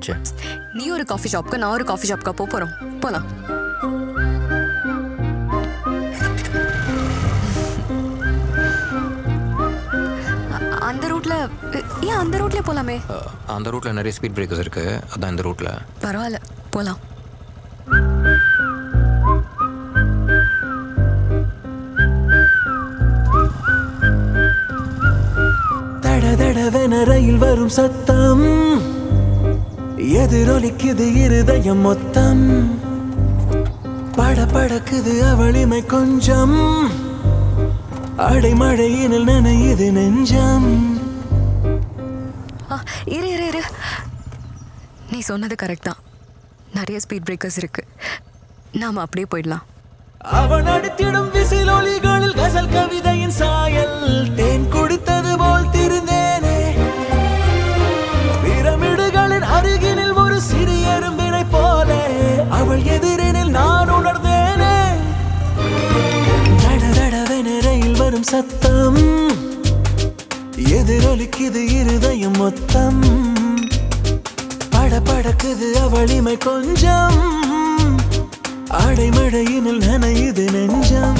என்னாச்சு நீ ஒரு காஃபி ஷாப்க்கு நான் ஒரு காஃபி ஷாப்க்கு போக போறோம் போலாம் அ- அந்த ரூட்ல ஏன் அந்த ரூட்ல போலாமே அஹ், அந்த ரூட்டில் நிறைய ஸ்பீட் பிரேக்கர்ஸ் இருக்குது அதான் இந்த ரூட்டில் பரவாயில்ல போலாம் தட தடவென ரயில் வரும் சத்தம் எதிரொலிக்குது இருதயம் மொத்தம் பட படக்குது அவளிமை கொஞ்சம் அடைமழையினில் நனையுது நெஞ்சம் ஆ, இரு இரு இரு நீ சொன்னது கரெக்ட் தான் நிறைய ஸ்பீட் பிரேக்கர்ஸ் இருக்கு நாம அப்படியே போயிடலாம் அவன் அடித்திடும் விசிலொலிகளில் கசல் கவிதையின் சாயல் தேன் குடித்தது போல் திருந்தேனே பிரமிடுகளின் அருகினில் ஒரு சிறிய எறும்பினை போல அவள் எதிரினில் நான் உணர்ந்தேனே தட தடவென ரயில் வரும் சத்தம் எதிரொலிக்குது இருதயம் மொத்தம் பட படக்குது அவளிமை கொஞ்சம் அடைமழையினில் நனையுது நெஞ்சம்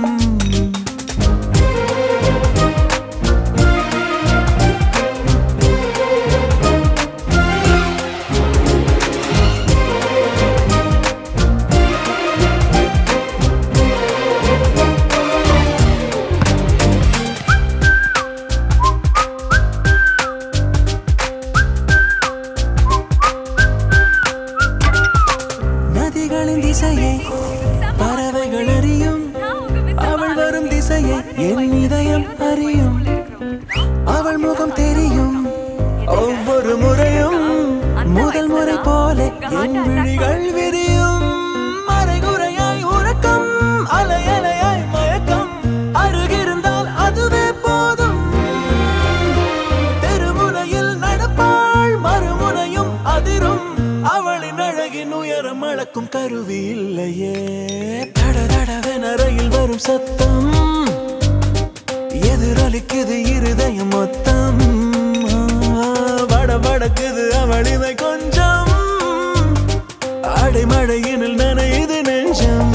நதிகளின் திசையை பறவைகள் அறியும் அவள் வரும் திசையை என் இதயம் அறியும் அவள் முகம் தெரியும் ஒவ்வொரு முறையும் முதல் முறை போல என் விழிகள் விரியும் அரைகுறையாய் உறக்கம் அலை அலையாய் மயக்கம் அருகிருந்தால் அதுவே போதும் தெருமுனையில் நடப்பாள் மறுமுனையும் அதிரும் அவளின் அழகின் உயரம் அளக்கும் கருவி இல்லையே தட தடவென ரயில் வரும் சத்தம் எதிரொலிக்குது இருதயம் மொத்தம் ஆ, வட வடக்குது அவளிமை கொஞ்சம் அடைமழையினில் நனையுது நெஞ்சம்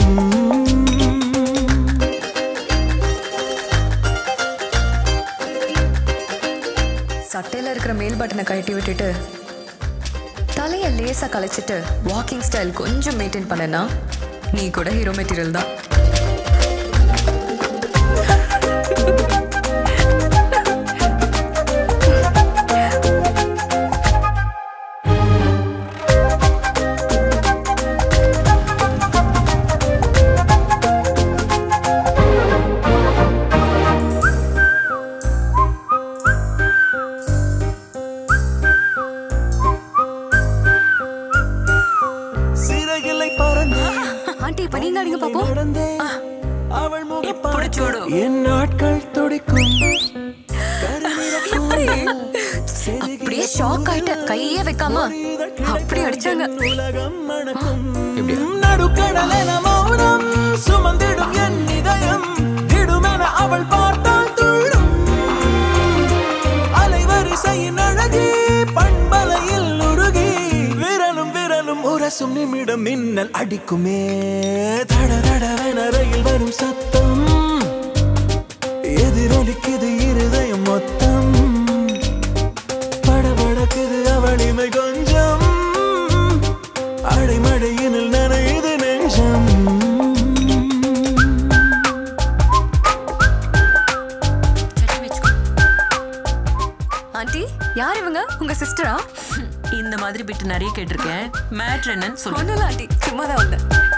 சட்டையில இருக்கிற மேல் பட்டனை கழட்டி விட்டுட்டு தலையை லேசா கலைச்சிட்டு வாக்கிங் ஸ்டைல் கொஞ்சம் மெயின்டைன் பண்ணனா நீ கூட ஹீரோ மெட்டீரியல் தான் சிறகில்லை பறந்தேன் ஆண்டி இப்ப நீங்க அடிங்க பாப்போம் நடந்தேன் அவள் முகம் இப்படி சூடு. என் நாட்கள் துடிக்கும் கருநிறக் கூந்தல் அப்படியே ஷாக் ஆயிட்ட கையே வைக்காம அப்படி அடிச்சாங்க உலகம் மணக்கும் எப்படியா நடுக்கடலென மௌனம் சுமந்திடும் என் இதயம் திடுமென அவள் பார்த்தால் துள்ளும் அலைவரிசையின் அழகி பண்பலையில் உருகி விரலும் விரலும் உரசும் நிமிடம் மின்னல் அடிக்குமே தட தடவென ரயில் வரும் சத்தம் எதிரொலிக்குது இருதயம் மொத்தம் படபடக்குது அவளிமை கொஞ்சம் அடைமழையினில் நனையுது நெஞ்சம் ஆண்டி யார் இவங்க உங்க சிஸ்டரா இந்த மாதிரி பிட்டு நிறைய கேட்டிருக்கேன் மேட்ரு என்னன்னு சொல்லு ஒண்ணும் இல்ல ஆண்டி சும்மா தான் வந்தேன்